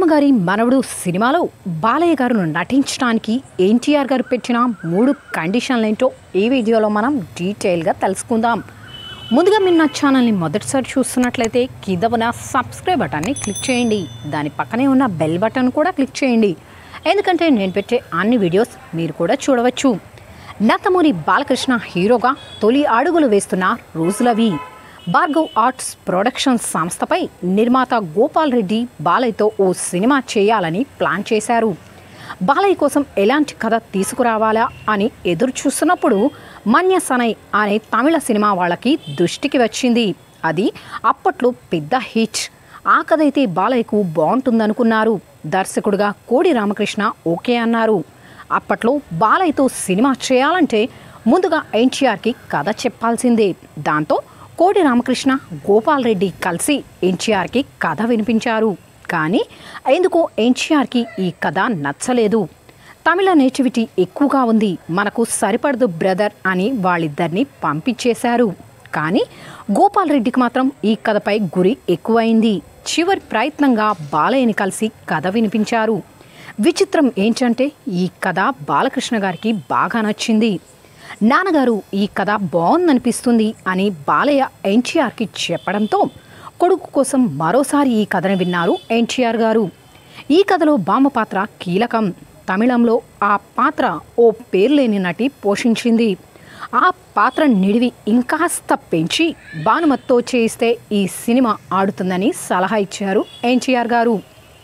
మంగమ్మ గారి మనవడు సినిమాలో బాలయ్య గారు నటించడానికి ఎన్టీఆర్ గారు పెట్టిన మూడు కండిషన్లు ఏంటో ఈ వీడియోలో మనం డీటెయిల్గా తెలుసుకుందాం ముందుగా మీరు నా ఛానల్ని మొదటిసారి చూస్తున్నట్లయితే కింద ఉన్న సబ్స్క్రైబ్ బటన్ని క్లిక్ చేయండి దాని పక్కనే ఉన్న బెల్ బటన్ కూడా క్లిక్ చేయండి ఎందుకంటే నేను పెట్టే అన్ని వీడియోస్ మీరు కూడా చూడవచ్చు నతమూరి బాలకృష్ణ హీరోగా తొలి అడుగులు వేస్తున్న రోజులవి భార్గవ్ ఆర్ట్స్ ప్రొడక్షన్ సంస్థపై నిర్మాత గోపాల్ రెడ్డి బాలయ్యతో ఓ సినిమా చేయాలని ప్లాన్ చేశారు బాలయ్య కోసం ఎలాంటి కథ తీసుకురావాలా అని ఎదురు చూస్తున్నప్పుడు మన్య సనై అనే తమిళ సినిమా వాళ్ళకి దృష్టికి వచ్చింది అది అప్పట్లో పెద్ద హిట్ ఆ కథ అయితే బాలయ్యకు బాగుంటుందనుకున్నారు దర్శకుడుగా కోడి రామకృష్ణ ఓకే అన్నారు అప్పట్లో బాలయ్యతో సినిమా చేయాలంటే ముందుగా ఎన్టీఆర్కి కథ చెప్పాల్సిందే దాంతో కోడి రామకృష్ణ గోపాల్ రెడ్డి కలిసి ఎన్టీఆర్కి కథ వినిపించారు కానీ ఎందుకో ఎన్టీఆర్కి ఈ కథ నచ్చలేదు తమిళ నేటివిటీ ఎక్కువగా ఉంది మనకు సరిపడదు బ్రదర్ అని వాళ్ళిద్దరిని పంపించేశారు కానీ గోపాల్ రెడ్డికి మాత్రం ఈ కథపై గురి ఎక్కువైంది చివరి ప్రయత్నంగా బాలయ్యని కలిసి కథ వినిపించారు విచిత్రం ఏంటంటే ఈ కథ బాలకృష్ణ గారికి బాగా నచ్చింది నాన్నగారు ఈ కథ బాగుందనిపిస్తుంది అని బాలయ్య ఎన్టీఆర్కి చెప్పడంతో కొడుకు కోసం మరోసారి ఈ కథను విన్నారు ఎన్టీఆర్ గారు ఈ కథలో బామ్మ పాత్ర కీలకం తమిళంలో ఆ పాత్ర ఓ పేర్లేని నటి పోషించింది ఆ పాత్ర నిడివి ఇంకాస్త పెంచి భానుమతితో చేయిస్తే ఈ సినిమా ఆడుతుందని సలహా ఇచ్చారు ఎన్టీఆర్ గారు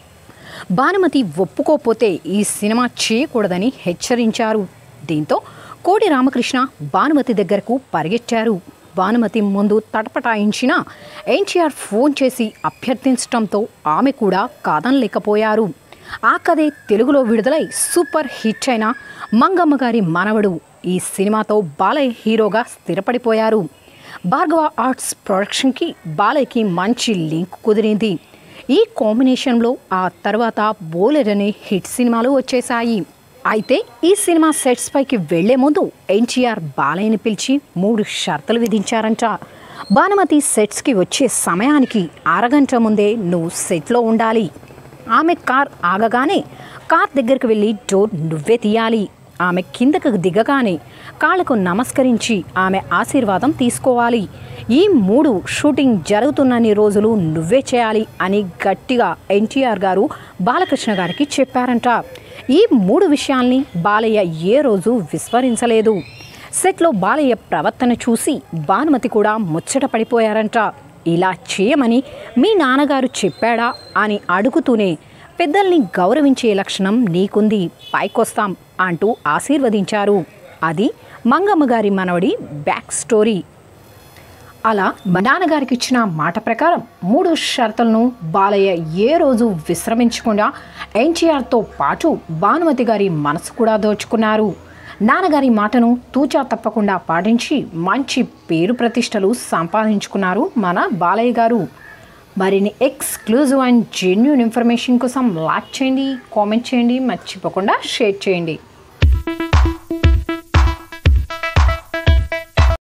భానుమతి ఒప్పుకోపోతే ఈ సినిమా చేయకూడదని హెచ్చరించారు దీంతో కోడి రామకృష్ణ భానుమతి దగ్గరకు పరిగెట్టారు భానుమతి ముందు తటపటాయించిన ఎన్టీఆర్ ఫోన్ చేసి అభ్యర్థించడంతో ఆమె కూడా కాదనలేకపోయారు ఆ కథే తెలుగులో విడుదలై సూపర్ హిట్ అయిన మంగమ్మ గారి మనవడు ఈ సినిమాతో బాలయ్య హీరోగా స్థిరపడిపోయారు భార్గవ ఆర్ట్స్ ప్రొడక్షన్కి బాలయ్యకి మంచి లింక్ కుదిరింది ఈ కాంబినేషన్లో ఆ తర్వాత బోలెడని హిట్ సినిమాలు వచ్చేశాయి అయితే ఈ సినిమా సెట్స్ పైకి వెళ్లే ముందు ఎన్టీఆర్ బాలయ్యని పిలిచి మూడు షరతులు విధించారంట భానుమతి సెట్స్కి వచ్చే సమయానికి అరగంట ముందే నువ్వు సెట్లో ఉండాలి ఆమె కార్ ఆగగానే కార్ దగ్గరికి వెళ్ళి డోర్ నువ్వే తీయాలి ఆమె కిందకు దిగగానే కాళ్ళకు నమస్కరించి ఆమె ఆశీర్వాదం తీసుకోవాలి ఈ మూడు షూటింగ్ జరుగుతున్నన్ని రోజులు నువ్వే చేయాలి అని గట్టిగా ఎన్టీఆర్ గారు బాలకృష్ణ గారికి చెప్పారంట ఈ మూడు విషయాల్ని బాలయ్య ఏ రోజు విస్మరించలేదు సెట్లో బాలయ్య ప్రవర్తన చూసి భానుమతి కూడా ముచ్చట పడిపోయారంట ఇలా చేయమని మీ నాన్నగారు చెప్పాడా అని అడుగుతూనే పెద్దల్ని గౌరవించే లక్షణం నీకుంది పైకొస్తాం అంటూ ఆశీర్వదించారు అది మంగమ్మ గారి మనవడి బ్యాక్ స్టోరీ అలా మా నాన్నగారికి ఇచ్చిన మాట ప్రకారం మూడు షరతులను బాలయ్య ఏ రోజు విశ్రమించకుండా ఎన్టీఆర్తో పాటు భానుమతి గారి మనసు కూడా దోచుకున్నారు నాన్నగారి మాటను తూచా తప్పకుండా పాటించి మంచి పేరు ప్రతిష్టలు సంపాదించుకున్నారు మన బాలయ్య గారు మరిన్ని ఎక్స్క్లూజివ్ అండ్ జెన్యున్ ఇన్ఫర్మేషన్ కోసం లైక్ చేయండి కామెంట్ చేయండి మర్చిపోకుండా షేర్ చేయండి